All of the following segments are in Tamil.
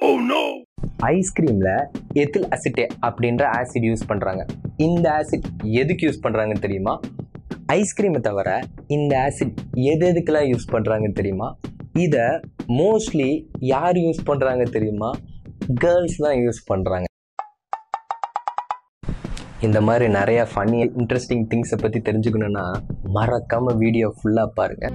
ஐஸ்கிரீமில் எத்தில் அசிட்டே அப்படின்ற ஆசிட் யூஸ் பண்ணுறாங்க இந்த ஆசிட் எதுக்கு யூஸ் பண்ணுறாங்கன்னு தெரியுமா ஐஸ்கிரீமை தவிர இந்த ஆசிட் எது எதுக்கெல்லாம் யூஸ் பண்ணுறாங்கன்னு தெரியுமா இதை மோஸ்ட்லி யார் யூஸ் பண்ணுறாங்க தெரியுமா கேர்ள்ஸ் தான் யூஸ் பண்ணுறாங்க இந்த மாதிரி நிறைய ஃபன்னி இன்ட்ரெஸ்டிங் திங்ஸை பற்றி தெரிஞ்சுக்கணுன்னா மறக்காமல் வீடியோ ஃபுல்லாக பாருங்கள்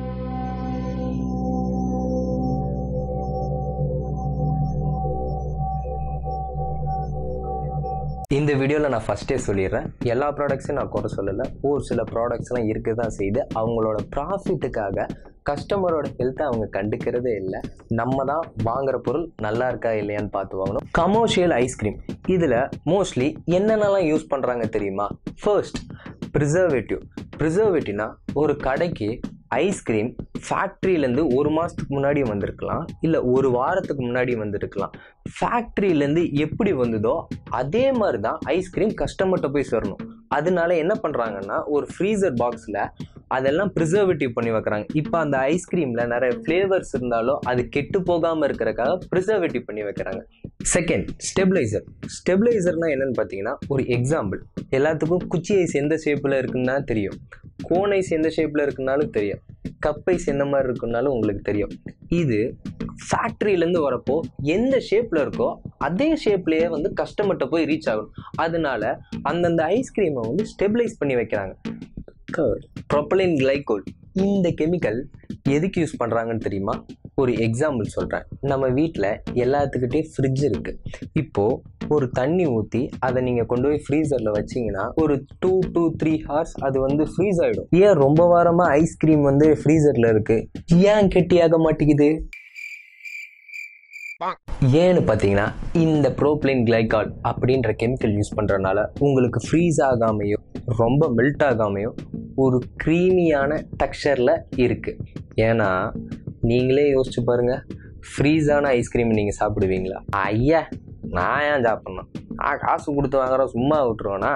இந்த வீடியோவில் நான் ஃபஸ்ட்டே சொல்லிடுறேன் எல்லா ப்ராடக்ட்ஸையும் நான் குறை சொல்லலை ஒரு சில ப்ராடக்ட்ஸ்லாம் இருக்க தான் செய்யுது அவங்களோட ப்ராஃபிட்டுக்காக கஸ்டமரோட ஹெல்த்தை அவங்க கண்டுக்கிறதே இல்லை நம்ம தான் வாங்குற பொருள் நல்லா இருக்கா இல்லையான்னு பார்த்து வாங்கணும் கமர்ஷியல் ஐஸ்கிரீம் இதில் மோஸ்ட்லி என்னென்னலாம் யூஸ் பண்ணுறாங்க தெரியுமா ஃபர்ஸ்ட் ப்ரிசர்வேட்டிவ் ப்ரிசர்வேட்டிவ்னா ஒரு கடைக்கு ஐஸ்கிரீம் ஃபேக்ட்ரியிலேருந்து ஒரு மாதத்துக்கு முன்னாடி வந்திருக்கலாம் இல்லை ஒரு வாரத்துக்கு முன்னாடி வந்திருக்கலாம் ஃபேக்ட்ரியிலேருந்து எப்படி வந்ததோ அதே மாதிரி தான் ஐஸ்கிரீம் கஸ்டமர்கிட்ட போய் சேரணும் அதனால என்ன பண்ணுறாங்கன்னா ஒரு ஃப்ரீசர் பாக்ஸில் அதெல்லாம் ப்ரிசர்வேட்டிவ் பண்ணி வைக்கிறாங்க இப்போ அந்த ஐஸ்கிரீமில் நிறைய ஃப்ளேவர்ஸ் இருந்தாலும் அது கெட்டு போகாமல் இருக்கிறக்காக ப்ரிசர்வேட்டிவ் பண்ணி வைக்கிறாங்க செகண்ட் ஸ்டெபிளைசர் ஸ்டெபிளைசர்னால் என்னென்னு பார்த்தீங்கன்னா ஒரு எக்ஸாம்பிள் எல்லாத்துக்கும் குச்சி ஐஸ் எந்த ஷேப்பில் இருக்குன்னா தெரியும் கோன் ஐஸ் எந்த ஷேப்பில் இருக்குன்னாலும் தெரியும் கப் ஐஸ் எந்த மாதிரி இருக்குன்னாலும் உங்களுக்கு தெரியும் இது ஃபேக்ட்ரியிலேருந்து வரப்போ எந்த ஷேப்பில் இருக்கோ அதே ஷேப்லேயே வந்து கஸ்டமர்கிட்ட போய் ரீச் ஆகணும் அதனால அந்தந்த ஐஸ்கிரீமை வந்து ஸ்டெபிளைஸ் பண்ணி வைக்கிறாங்க ப்ரொப்பலின் கிளைகோல் இந்த கெமிக்கல் எதுக்கு யூஸ் பண்ணுறாங்கன்னு தெரியுமா ஒரு எக்ஸாம்பிள் சொல்கிறேன் நம்ம வீட்டில் எல்லாத்துக்கிட்டே ஃப்ரிட்ஜ் இருக்குது இப்போது ஒரு தண்ணி ஊற்றி அதை நீங்கள் கொண்டு போய் ஃப்ரீசரில் வச்சிங்கன்னா ஒரு டூ டூ த்ரீ ஹார்ஸ் அது வந்து ஃப்ரீஸ் ஆகிடும் ஏன் ரொம்ப வாரமாக ஐஸ்கிரீம் வந்து ஃப்ரீசரில் இருக்குது ஏன் கெட்டியாக மாட்டேங்குது ஏன்னு பார்த்தீங்கன்னா இந்த ப்ரோப்ளைன் கிளைகால் அப்படின்ற கெமிக்கல் யூஸ் பண்ணுறதுனால உங்களுக்கு ஃப்ரீஸ் ஆகாமையோ ரொம்ப மெல்ட் ஆகாமையோ ஒரு க்ரீமியான டெக்ஸ்சரில் இருக்குது ஏன்னா நீங்களே யோசிச்சு பாருங்கள் ஃப்ரீஸான ஐஸ்கிரீம் நீங்கள் சாப்பிடுவீங்களா ஐயா நான் ஏன் சாப்பிட்ணும் நான் காசு கொடுத்து வாங்குற சும்மா விட்டுருவேனா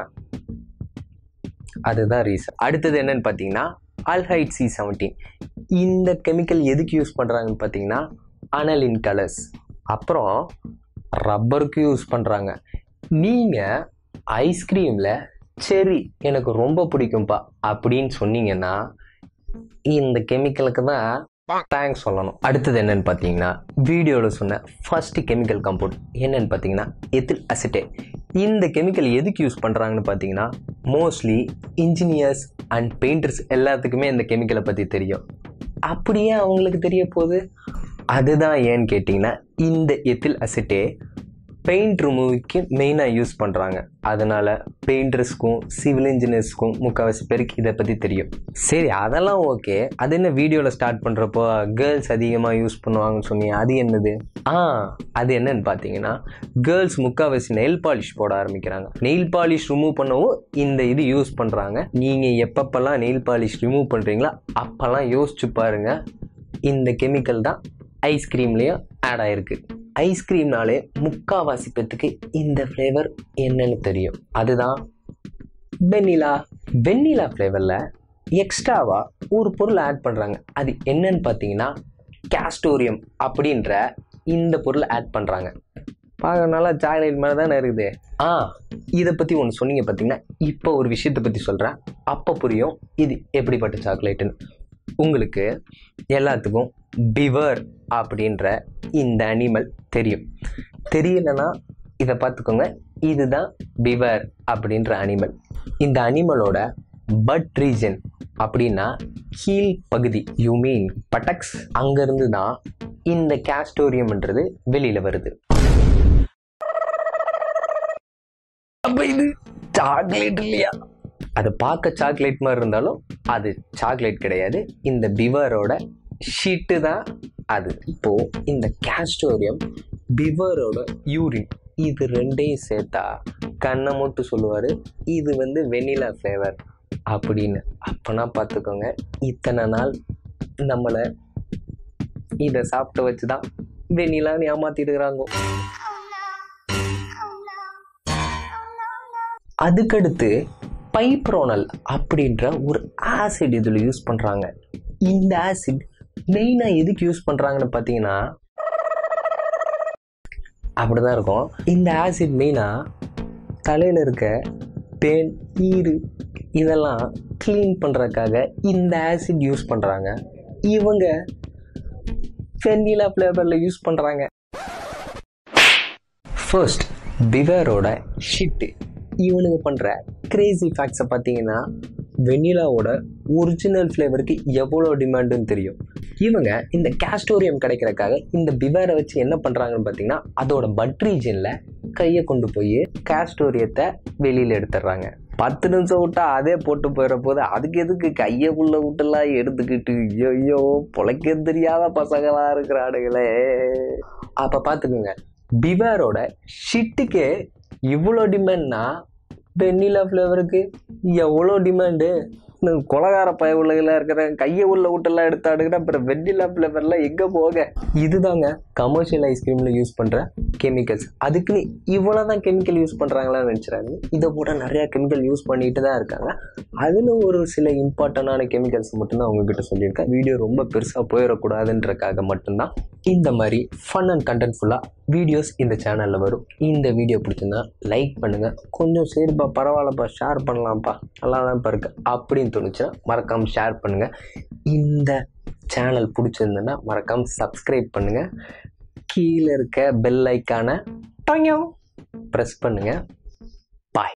அதுதான் ரீசன் அடுத்தது என்னன்னு பார்த்தீங்கன்னா அல்ஹைட் சி செவன்டீன் இந்த கெமிக்கல் எதுக்கு யூஸ் பண்ணுறாங்கன்னு பார்த்தீங்கன்னா அனலின் கலர்ஸ் அப்புறம் ரப்பருக்கு யூஸ் பண்ணுறாங்க நீங்கள் ஐஸ்கிரீமில் செரி எனக்கு ரொம்ப பிடிக்கும்ப்பா அப்படின்னு சொன்னீங்கன்னா இந்த கெமிக்கலுக்கு தான் தேங்க்ஸ் சொல்லணும் அடுத்தது என்னன்னு பார்த்தீங்கன்னா வீடியோவில் சொன்ன ஃபர்ஸ்ட் கெமிக்கல் காம்பவுண்ட் என்னன்னு பார்த்தீங்கன்னா எத்தில் அசிட்டே இந்த கெமிக்கல் எதுக்கு யூஸ் பண்ணுறாங்கன்னு பார்த்தீங்கன்னா மோஸ்ட்லி இன்ஜினியர்ஸ் அண்ட் பெயிண்டர்ஸ் எல்லாத்துக்குமே இந்த கெமிக்கலை பற்றி தெரியும் அப்படியே அவங்களுக்கு தெரிய போகுது அதுதான் ஏன்னு கேட்டிங்கன்னா இந்த எத்தில் அசிட்டே பெயிண்ட் ரிமூவிக்கு மெயினாக யூஸ் பண்ணுறாங்க அதனால் பெயிண்டர்ஸ்க்கும் சிவில் இன்ஜினியர்ஸ்க்கும் முக்கால்வாசி பேருக்கு இதை பற்றி தெரியும் சரி அதெல்லாம் ஓகே அது என்ன வீடியோவில் ஸ்டார்ட் பண்ணுறப்போ கேர்ள்ஸ் அதிகமாக யூஸ் பண்ணுவாங்கன்னு சொன்னீங்க அது என்னது ஆ அது என்னன்னு பார்த்தீங்கன்னா கேர்ள்ஸ் முக்கால்வாசி நெயில் பாலிஷ் போட ஆரம்பிக்கிறாங்க நெயில் பாலிஷ் ரிமூவ் பண்ணவும் இந்த இது யூஸ் பண்ணுறாங்க நீங்கள் எப்பப்பெல்லாம் நெயில் பாலிஷ் ரிமூவ் பண்ணுறீங்களோ அப்போல்லாம் யோசிச்சு பாருங்கள் இந்த கெமிக்கல் தான் ஐஸ்கிரீம்லேயும் ஆட் ஆகிருக்கு ஐஸ்கிரீம்னாலே முக்காவாசி பேத்துக்கு இந்த ஃப்ளேவர் என்னன்னு தெரியும் அதுதான் வெண்ணிலா வெண்ணிலா ஃப்ளேவரில் எக்ஸ்ட்ராவாக ஒரு பொருள் ஆட் பண்ணுறாங்க அது என்னன்னு பார்த்தீங்கன்னா கேஸ்டோரியம் அப்படின்ற இந்த பொருள் ஆட் பண்ணுறாங்க பார்க்க நல்லா சாக்லேட் மாதிரி தானே இருக்குது ஆ இதை பற்றி ஒன்று சொன்னீங்க பார்த்தீங்கன்னா இப்போ ஒரு விஷயத்தை பற்றி சொல்கிறேன் அப்போ புரியும் இது எப்படிப்பட்ட சாக்லேட்டுன்னு உங்களுக்கு எல்லாத்துக்கும் பிவர் அப்படின்ற இந்த அனிமல் தெரியும் தெரியலனா இதை பார்த்துக்கோங்க இதுதான் பிவர் அப்படின்ற அனிமல் இந்த அனிமலோட பட் ரீஜன் அப்படின்னா கீழ் பகுதி யூ மீன் பட்டக்ஸ் அங்கேருந்து தான் இந்த கேஸ்டோரியம்ன்றது வெளியில் வருது அப்போ இது சாக்லேட் இல்லையா அது பார்க்க சாக்லேட் மாதிரி இருந்தாலும் அது சாக்லேட் கிடையாது இந்த பிவரோட ஷீட்டு தான் அது இப்போது இந்த கேஸ்டோரியம் பிவரோட யூரின் இது ரெண்டையும் சேர்த்தா கண்ணை மட்டும் சொல்லுவார் இது வந்து வெண்ணிலா ஃப்ளேவர் அப்படின்னு அப்போனா பார்த்துக்கோங்க இத்தனை நாள் நம்மளை இதை சாப்பிட்டு வச்சு தான் வெண்ணிலான்னு ஏமாத்திட்டு இருக்கிறாங்க அதுக்கடுத்து பைப்ரோனல் அப்படின்ற ஒரு ஆசிட் இதில் யூஸ் பண்ணுறாங்க இந்த ஆசிட் மெயினாக எதுக்கு யூஸ் பண்ணுறாங்கன்னு பார்த்தீங்கன்னா அப்படி தான் இருக்கும் இந்த ஆசிட் மெயினாக தலையில் இருக்க பேன் ஈறு இதெல்லாம் க்ளீன் பண்ணுறதுக்காக இந்த ஆசிட் யூஸ் பண்ணுறாங்க இவங்க வெண்ணிலா ஃப்ளேவரில் யூஸ் பண்ணுறாங்க ஃபர்ஸ்ட் பிவேரோட ஷிட்டு இவனுங்க பண்ணுற கிரேசி ஃபேக்ட்ஸை பார்த்தீங்கன்னா வெண்ணிலாவோட ஒரிஜினல் ஃப்ளேவருக்கு எவ்வளோ டிமாண்டுன்னு தெரியும் இவங்க இந்த கேஸ்டோரியம் கிடைக்கிறக்காக இந்த பிவேரை வச்சு என்ன பண்ணுறாங்கன்னு பார்த்தீங்கன்னா அதோட பட் ரீஜனில் கையை கொண்டு போய் கேஸ்டோரியத்தை வெளியில் எடுத்துடுறாங்க பத்து நிமிஷம் விட்டா அதே போட்டு போயிட போது அதுக்கு எதுக்கு கையை உள்ள விட்டுலாம் எடுத்துக்கிட்டு ஐயோ பொழைக்க தெரியாத பசங்களாக இருக்கிறானுங்களே அப்போ பார்த்துக்குங்க பிவேரோட ஷிட்டுக்கே இவ்வளோ டிமாண்ட்னா வெண்ணிலா ஃப்ளேவருக்கு எவ்வளோ டிமாண்டு கொலகார பய உள்ளதில் இருக்கிற கையை உள்ள விட்டெல்லாம் எடுத்தாடுங்கன்னா அப்புறம் வெண்ணிலா ஃப்ளேவர்லாம் எங்கே போக இதுதாங்க கமர்ஷியல் ஐஸ்கிரீமில் யூஸ் பண்ணுற கெமிக்கல்ஸ் அதுக்குன்னு இவ்வளோ தான் கெமிக்கல் யூஸ் பண்ணுறாங்களான்னு நினச்சிடாங்க இதை கூட நிறையா கெமிக்கல் யூஸ் பண்ணிட்டு தான் இருக்காங்க அதில் ஒரு சில இம்பார்ட்டண்டான கெமிக்கல்ஸ் மட்டும்தான் உங்ககிட்ட சொல்லியிருக்கேன் வீடியோ ரொம்ப பெருசாக போயிடக்கூடாதுன்றக்காக மட்டும்தான் இந்த மாதிரி ஃபன் அண்ட் கண்டென்ட்ஃபுல்லாக வீடியோஸ் இந்த சேனலில் வரும் இந்த வீடியோ பிடிச்சிருந்தா லைக் பண்ணுங்கள் கொஞ்சம் சரிப்பா பரவாயில்லப்பா ஷேர் பண்ணலாம்ப்பா நல்லா தான்ப்பா இருக்கு அப்படின்னு தோணுச்சுன்னா மறக்காமல் ஷேர் பண்ணுங்கள் இந்த சேனல் பிடிச்சிருந்ததுன்னா மறக்காமல் சப்ஸ்கிரைப் பண்ணுங்கள் கீழே இருக்க பெல் ஐக்கானை ப்ரெஸ் பண்ணுங்கள்